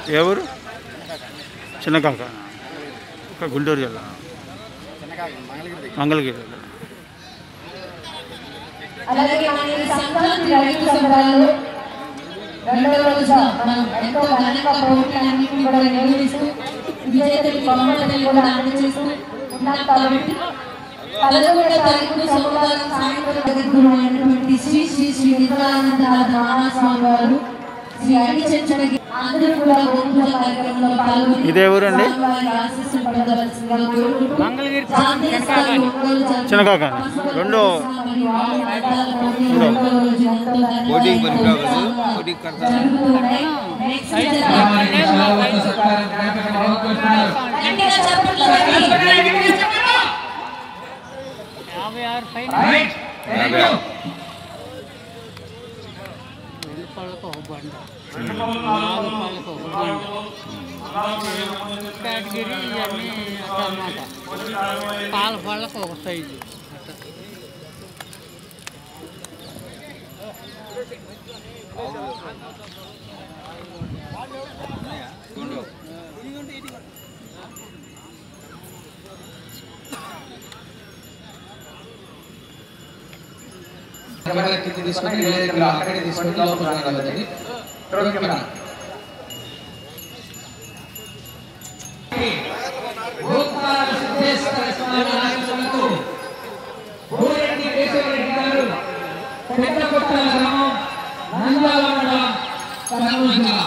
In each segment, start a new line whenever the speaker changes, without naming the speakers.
ఏ ఊరు చిన్నకాక ఇక్కడ గుంటూరు జిల్లా మంగళగిరి
అలాగే మన ఈ సంక్రాంతి రైతు సంబరాలు రెండో రోజు మనం ఎంతో ఘనంగా ప్రభుత్వాన్ని కూడా నిర్వహిస్తూ విజేతకి బహుమతులు కూడా అందజేస్తూ ఉన్నాం కాబట్టి పదకొండవ తారీఖు సోమవారం సాయంత్రం దగ్గరైనటువంటి శ్రీ శ్రీ శ్రీ నిత్యానంద మహాస్వామి వారు శ్రీ అడి చెంచనకి అందరూ కూడా గోపూజ కార్యక్రమంలో పాల్గొని
ఇదే ఊరండి?
స్వామివారి ఆశీస్సులు పొందవలసిందిగా కోరుకుంటూ శాంతి స్థాయి ఒంగోలు జంట
చిన్నకాక రెండో
పోటీకి పనికిరావు పోటీకి కడతారు
యాభై ఆరు పైన
యాభై ఆరు.
రెండు పళ్ళకు ఒక బండ నాలుగు పళ్ళకు ఒక బండ కేటగిరీ ఇవన్నీ అన్నమాట పాల పళ్ళకు ఒక సైజు అట్లా.
కెమెరా కింద తీసుకొని వేరే దగ్గర అక్కడే తీసుకొని లోపల రాగలదండి డ్రోన్ కెమెరా భూపాల సిద్ధేశ్వర స్వామి ఆశీస్సులతో భూరెడ్డి కేశవరెడ్డి గారు పెద్దకొట్టాల గ్రామం నంద్యాల మండలం కర్నూలు జిల్లా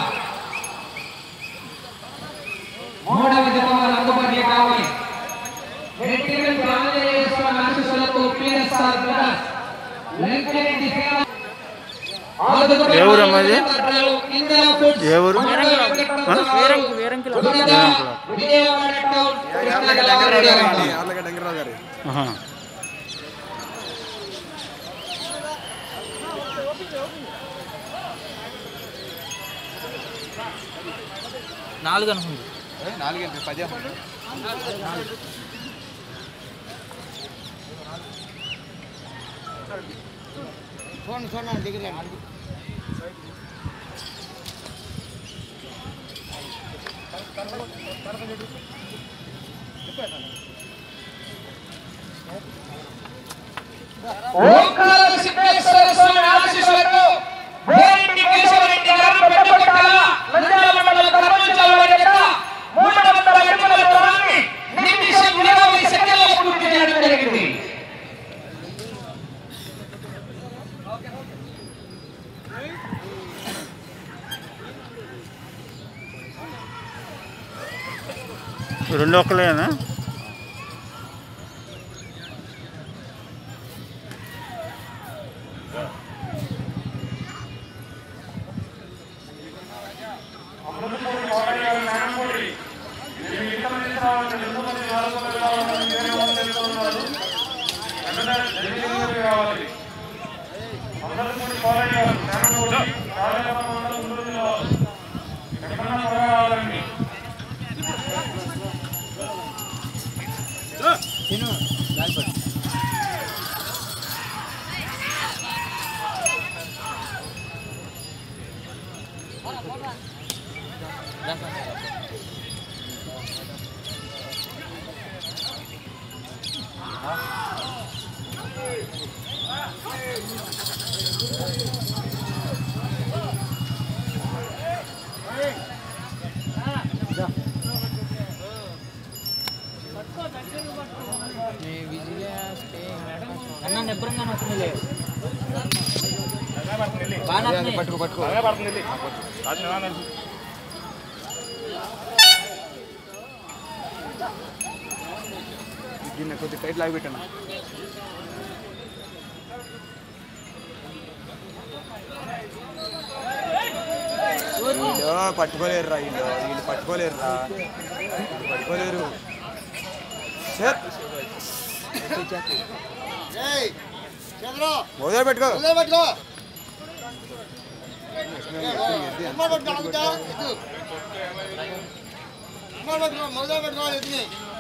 మూడవ జనవరి అందుబాటులో కావాలి రెడ్డిగంటి ఆంజనేయ స్వామి ఆశీస్సులతో పిఎస్ఆర్ బ్రదర్స్ వెంకటరెడ్డి సేవ
ఏ ఊరమ్మా ఇది? ఏ ఊరు? ఆ?
వేరంకి వేరంకిలో
విజయవాడ టౌన్ కృష్ణా జిల్లా వారి
ఆహా.
నాలుగు అనుకుంది
నాలుగేంటి పదే
చూడండి చూడండి దగ్గర
ఓంకార సిద్ధేశ్వర స్వామి ఆశీస్సులతో భూరెడ్డి కేశవరెడ్డి గారు పెద్దకొట్టాల నంద్యాల మండలం కర్నూలు జిల్లా వారి యొక్క మూడు వందల అడుగుల దూరాన్ని నిమిషం ఇరవై సెకండ్లలో పూర్తి చేయడం జరిగింది
రెండు ఒక్కలేనా
అన్న నిబ్బరంగా వస్తుంది లేదు బాగా
పట్టుకో పట్టుకో దీన్ని కొద్ది టైట్ లాగి పెట్టాను వీళ్ళు పట్టుకోలేరురా వీళ్ళు వీళ్ళు పట్టుకోలేరురా వీళ్ళు పట్టుకోలేరు సార్ మొదలు పెట్టుకో
మొదలు పెట్టుకోవాలి